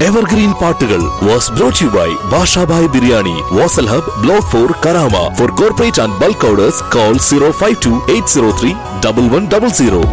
evergreen പാട്ടുകൾ was brought you by Bashabhai biryani Vasal hub block four Karama for corporate and bulk orders call zero five two eight zero three double one double zero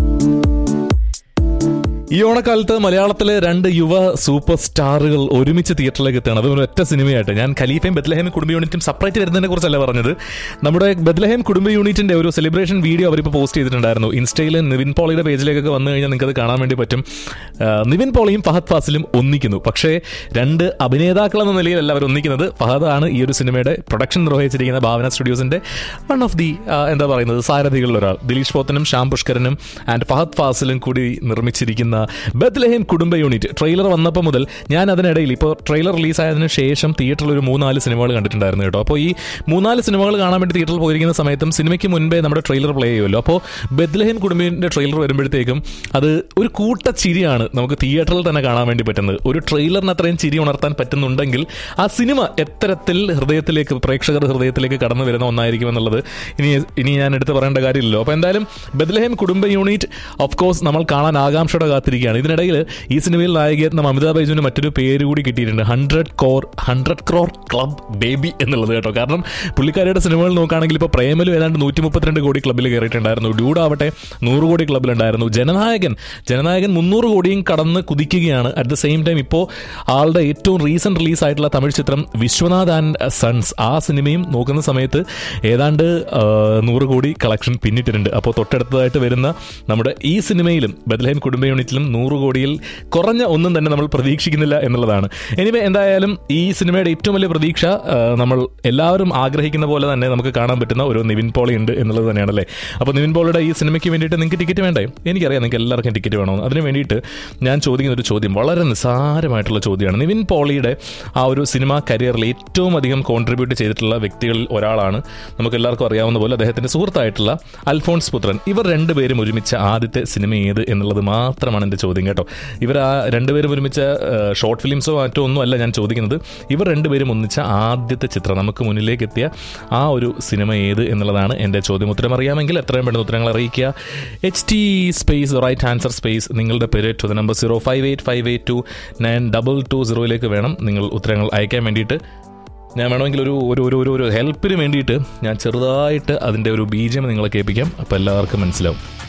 ഈ ഓണക്കാലത്ത് മലയാളത്തിലെ രണ്ട് യുവ super സ്റ്റാറുകൾ ഒരുമിച്ച് തിയേറ്ററിലേക്ക് എത്തുകയാണ് അതും ഒറ്റ സിനിമയായിട്ട് ഞാൻ ഖലീഫയും ബദ്ലഹേം കുടുംബ യൂണിറ്റും സെപ്പറേറ്റ് വരുന്നതിനെ കുറിച്ചല്ല പറഞ്ഞത് നമ്മുടെ ബദ്ലഹേം കുടുംബ യൂണിറ്റിന്റെ ഒരു സെലിബ്രേഷൻ വീഡിയോ അവരിപ്പോൾ പോസ്റ്റ് ചെയ്തിട്ടുണ്ടായിരുന്നു ഇൻസ്റ്റയിൽ നിവിൻ പോളിയുടെ പേജിലേക്കൊക്കെ വന്നു കഴിഞ്ഞാൽ നിങ്ങൾക്ക് അത് കാണാൻ വേണ്ടി പറ്റും ആ, നിവിൻ പോളിയും ഫഹദ് ഫാസിലും ഒന്നിക്കുന്നു പക്ഷേ രണ്ട് അഭിനേതാക്കൾ എന്ന നിലയിലല്ല അവർ ഒന്നിക്കുന്നത് ഫഹദ് ആണ് ഈ ഒരു സിനിമയുടെ പ്രൊഡക്ഷൻ നിർവഹിച്ചിരിക്കുന്ന ഭാവന സ്റ്റുഡിയോസിന്റെ വൺ ഓഫ് ദി എന്താ പറയുന്നത് സാരഥികളിൽ ഒരാൾ ദിലീഷ് പോത്തനും ശ്യാം പുഷ്കരനും ആൻഡ് ഫഹദ് ഫാസിലും കൂടി നിർമ്മിച്ചിരിക്കുന്ന ബദ്ലഹേം കുടുംബ യൂണിറ്റ് ട്രെയിലർ വന്നപ്പോൾ മുതൽ ഞാൻ അതിനിടയിൽ ഇപ്പോൾ ട്രെയിലർ റിലീസായതിനു ശേഷം തിയേറ്ററിൽ ഒരു മൂന്നാല് സിനിമകൾ കണ്ടിട്ടുണ്ടായിരുന്നു കേട്ടോ അപ്പോൾ ഈ മൂന്നാല് സിനിമകൾ കാണാൻ വേണ്ടി തിയേറ്ററിൽ പോയിരിക്കുന്ന സമയത്തും സിനിമയ്ക്ക് മുൻപേ നമ്മുടെ ട്രെയിലർ പ്ലേ ചെയ്യുമല്ലോ അപ്പോൾ ബദ്ലഹേം കുടുംബിന്റെ ട്രെയിലർ വരുമ്പോഴത്തേക്കും അത് ഒരു കൂട്ട ചിരിയാണ് നമുക്ക് തിയേറ്ററിൽ തന്നെ കാണാൻ വേണ്ടി പറ്റുന്നത് ഒരു ട്രെയിലറിന് അത്രയും ചിരി ഉണർത്താൻ പറ്റുന്നുണ്ടെങ്കിൽ ആ സിനിമ എത്തരത്തിൽ ഹൃദയത്തിലേക്ക് പ്രേക്ഷകർ ഹൃദയത്തിലേക്ക് കടന്നു വരുന്ന ഒന്നായിരിക്കും എന്നുള്ളത് ഇനി ഇനി ഞാൻ എടുത്ത് പറയേണ്ട കാര്യമില്ലല്ലോ അപ്പോൾ എന്തായാലും ബദ്ലഹേം കുടുംബ യൂണിറ്റ് ഓഫ് കോഴ്സ് നമ്മൾ കാണാൻ ആകാംക്ഷയോടെ കാത്തിരിക്കുകയാണ് ഇതിനിടയിൽ ഈ സിനിമയിൽ നായികയെത്തുന്ന അമിതാഭ് ബൈജുവിന് മറ്റൊരു പേര് കൂടി കിട്ടിയിട്ടുണ്ട് hundred crore hundred crore club baby എന്നുള്ളത് കേട്ടോ കാരണം പുള്ളിക്കാരിയുടെ സിനിമകൾ നോക്കുകയാണെങ്കിൽ ഇപ്പോൾ പ്രേമലും ഏതാണ്ട് നൂറ്റി മുപ്പത്തിരണ്ട് കോടി ക്ലബ്ബിൽ കയറിയിട്ടുണ്ടായിരുന്നു ഡ്യൂഡ് ആവട്ടെ നൂറ് കോടി ക്ലബ്ബിലുണ്ടായിരുന്നു ജനനായകൻ ജനനായകൻ മുന്നൂറ് കോടിയും കടന്ന് കുതിക്കുകയാണ് അറ്റ് ദ സെയിം ടൈം ഇപ്പോൾ ആളുടെ ഏറ്റവും റീസെന്റ് റിലീസ് ആയിട്ടുള്ള തമിഴ് ചിത്രം വിശ്വനാഥ് ആൻഡ് സൺസ് ആ സിനിമയും നോക്കുന്ന സമയത്ത് ഏതാണ്ട് ആ, നൂറ് കോടി കളക്ഷൻ പിന്നിട്ടിട്ടുണ്ട് അപ്പോൾ തൊട്ടടുത്തതായിട്ട് വരുന്ന നമ്മുടെ ഈ സിനിമയിലും ബദലഹേം കുടുംബ യൂണിറ്റിലും നൂറ് കോടിയിൽ കുറഞ്ഞ ഒന്നും തന്നെ നമ്മൾ പ്രതീക്ഷിക്കുന്നില്ല എന്നുള്ളതാണ് എനിവേ എന്തായാലും ഈ സിനിമയുടെ ഏറ്റവും വലിയ പ്രതീക്ഷ ആ, നമ്മൾ എല്ലാവരും ആഗ്രഹിക്കുന്ന പോലെ തന്നെ നമുക്ക് കാണാൻ പറ്റുന്ന ഒരു നിവിൻ പോളി ഉണ്ട് എന്നുള്ളത് തന്നെയാണല്ലേ അപ്പോൾ നിവിൻ പോളിയുടെ ഈ സിനിമയ്ക്ക് വേണ്ടിയിട്ട് നിങ്ങൾക്ക് ടിക്കറ്റ് വേണ്ടേ എനിക്കറിയാം നിങ്ങൾക്ക് എല്ലാവർക്കും ടിക്കറ്റ് വേണമെന്ന് അതിന് വേണ്ടിയിട്ട് ഞാൻ ചോദിക്കുന്ന ഒരു ചോദ്യം വളരെ നിസ്സാരമായിട്ടുള്ള ചോദ്യമാണ് നിവിൻ പോളിയുടെ ആ ഒരു സിനിമാ കരിയറിൽ ഏറ്റവും അധികം കോൺട്രിബ്യൂട്ട് ചെയ്തിട്ടുള്ള വ്യക്തികളിൽ ഒരാളാണ് നമുക്ക് എല്ലാവർക്കും അറിയാവുന്ന പോലെ അദ്ദേഹത്തിന്റെ സുഹൃത്തായിട്ടുള്ള അൽഫോൺസ് പുത്രൻ ഇവർ രണ്ടുപേരും ഒരുമിച്ച ആദ്യത്തെ സിനിമ ഏത് എന്നുള്ളത് മാത്രമാണ് എൻ്റെ ചോദ്യം കേട്ടോ ഇവർ ആ രണ്ടുപേരും ഒരുമിച്ച ഷോർട്ട് ഫിലിംസോ മറ്റോ ഒന്നും അല്ല ഞാൻ ചോദിക്കുന്നത് ഇവർ രണ്ടുപേരും ഒന്നിച്ച ആദ്യത്തെ ചിത്രം നമുക്ക് മുന്നിലേക്ക് എത്തിയ ആ ഒരു സിനിമ ഏത് എന്നുള്ളതാണ് എൻ്റെ ചോദ്യം ഉത്തരം അറിയാമെങ്കിൽ എത്രയും പെട്ടെന്ന് ഉത്തരങ്ങൾ അറിയിക്കുക H T space right answer space നിങ്ങളുടെ പേര് to the number zero five eight five eight two nine double two സീറോയിലേക്ക് വേണം നിങ്ങൾ ഉത്തരങ്ങൾ അയക്കാൻ വേണ്ടിയിട്ട് ഞാൻ വേണമെങ്കിൽ ഒരു ഒരു ഒരു ഒരു ഒരു ഹെൽപ്പിന് വേണ്ടിയിട്ട് ഞാൻ ചെറുതായിട്ട് അതിൻ്റെ ഒരു ബീജം നിങ്ങളെ കേൾപ്പിക്കാം അപ്പോൾ എല്ലാവർക്കും മനസ്സിലാവും